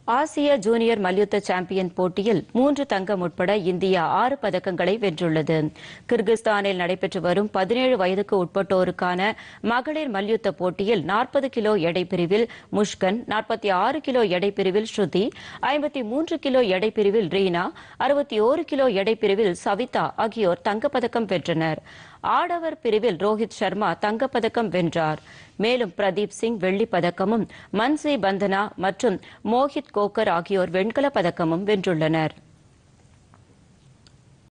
ஆசிய ஜூனியர் மல்யுத்த சாம்பியன் போட்டியில் மூன்று தங்கம் உட்பட இந்தியா ஆறு பதக்கங்களை வென்றுள்ளது கிர்கிஸ்தானில் நடைபெற்று வரும் பதினேழு வயதுக்கு உட்பட்டோருக்கான மகளிர் மல்யுத்த போட்டியில் நாற்பது கிலோ எடை பிரிவில் முஷ்கன் நாற்பத்தி ஆறு கிலோ எடை பிரிவில் ஸ்ருதி ஐம்பத்தி மூன்று கிலோ எடை பிரிவில் ரீனா அறுபத்தி ஓரு கிலோ எடை பிரிவில் சவிதா ஆகியோர் தங்கப்பதக்கம் வென்றனர் ஆடவர் பிரிவில் ரோஹித் சர்மா தங்கப்பதக்கம் வென்றார் மேலும் பிரதீப் சிங் வெள்ளிப் பதக்கமும் மன்சி பந்தனா மற்றும் மோஹித் கோக்கர் ஆகியோர் வெண்கலப் பதக்கமும் வென்றுள்ளனர்